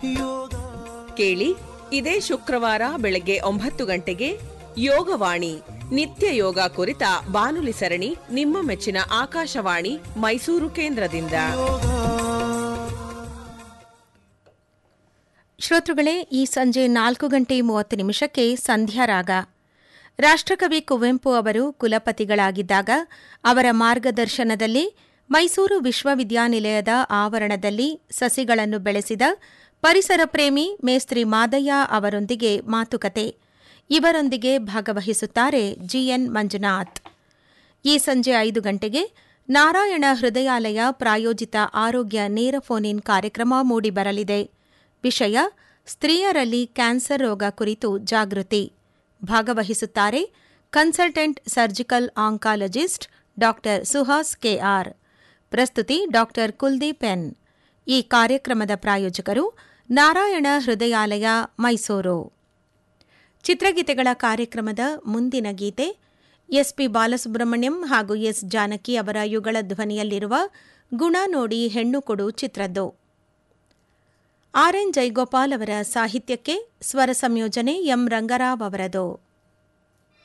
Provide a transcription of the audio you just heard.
ಕೇಳಿ ಇದೇ ಶುಕ್ರವಾರ ಬೆಳಗ್ಗೆ ಒಂಬತ್ತು ಗಂಟೆಗೆ ಯೋಗವಾಣಿ ನಿತ್ಯ ಯೋಗ ಕುರಿತ ಬಾನುಲಿ ಸರಣಿ ನಿಮ್ಮ ಮೆಚ್ಚಿನ ಆಕಾಶವಾಣಿ ಮೈಸೂರು ಕೇಂದ್ರದಿಂದ ಶ್ರೋತೃಗಳೇ ಈ ಸಂಜೆ ನಾಲ್ಕು ಗಂಟೆ ಮೂವತ್ತು ನಿಮಿಷಕ್ಕೆ ಸಂಧ್ಯಾರಾಗ ರಾಷ್ಟ್ರಕವಿ ಕುವೆಂಪು ಅವರು ಕುಲಪತಿಗಳಾಗಿದ್ದಾಗ ಅವರ ಮಾರ್ಗದರ್ಶನದಲ್ಲಿ ಮೈಸೂರು ವಿಶ್ವವಿದ್ಯಾನಿಲಯದ ಆವರಣದಲ್ಲಿ ಸಸಿಗಳನ್ನು ಬೆಳೆಸಿದ ಪರಿಸರ ಪ್ರೇಮಿ ಮೇಸ್ತ್ರಿ ಮಾದಯ್ಯ ಅವರೊಂದಿಗೆ ಮಾತುಕತೆ ಇವರೊಂದಿಗೆ ಭಾಗವಹಿಸುತ್ತಾರೆ ಜಿಎನ್ ಮಂಜುನಾಥ್ ಈ ಸಂಜೆ ಐದು ಗಂಟೆಗೆ ನಾರಾಯಣ ಹೃದಯಾಲಯ ಪ್ರಾಯೋಜಿತ ಆರೋಗ್ಯ ನೇರ ಫೋನ್ ಇನ್ ಕಾರ್ಯಕ್ರಮ ಮೂಡಿಬರಲಿದೆ ವಿಷಯ ಸ್ತ್ರೀಯರಲ್ಲಿ ಕ್ಯಾನ್ಸರ್ ರೋಗ ಕುರಿತು ಜಾಗೃತಿ ಭಾಗವಹಿಸುತ್ತಾರೆ ಕನ್ಸಲ್ಟೆಂಟ್ ಸರ್ಜಿಕಲ್ ಆಂಕಾಲಜಿಸ್ಟ್ ಡಾ ಸುಹಾಸ್ ಕೆಆರ್ ಪ್ರಸ್ತುತಿ ಡಾ ಕುಲ್ದೀಪ್ ಎನ್ ಈ ಕಾರ್ಯಕ್ರಮದ ಪ್ರಾಯೋಜಕರು ನಾರಾಯಣ ಹೃದಯಾಲಯ ಮೈಸೂರು ಚಿತ್ರಗೀತೆಗಳ ಕಾರ್ಯಕ್ರಮದ ಮುಂದಿನ ಗೀತೆ ಎಸ್ಪಿ ಬಾಲಸುಬ್ರಹ್ಮಣ್ಯಂ ಹಾಗೂ ಎಸ್ ಜಾನಕಿ ಅವರ ಯುಗಳ ಧ್ವನಿಯಲ್ಲಿರುವ ಗುಣ ನೋಡಿ ಹೆಣ್ಣು ಕೊಡು ಚಿತ್ರದ್ದು ಆರ್ಎನ್ ಜೈಗೋಪಾಲ್ ಅವರ ಸಾಹಿತ್ಯಕ್ಕೆ ಸ್ವರ ಸಂಯೋಜನೆ ಎಂ ರಂಗರಾವ್ ಅವರದು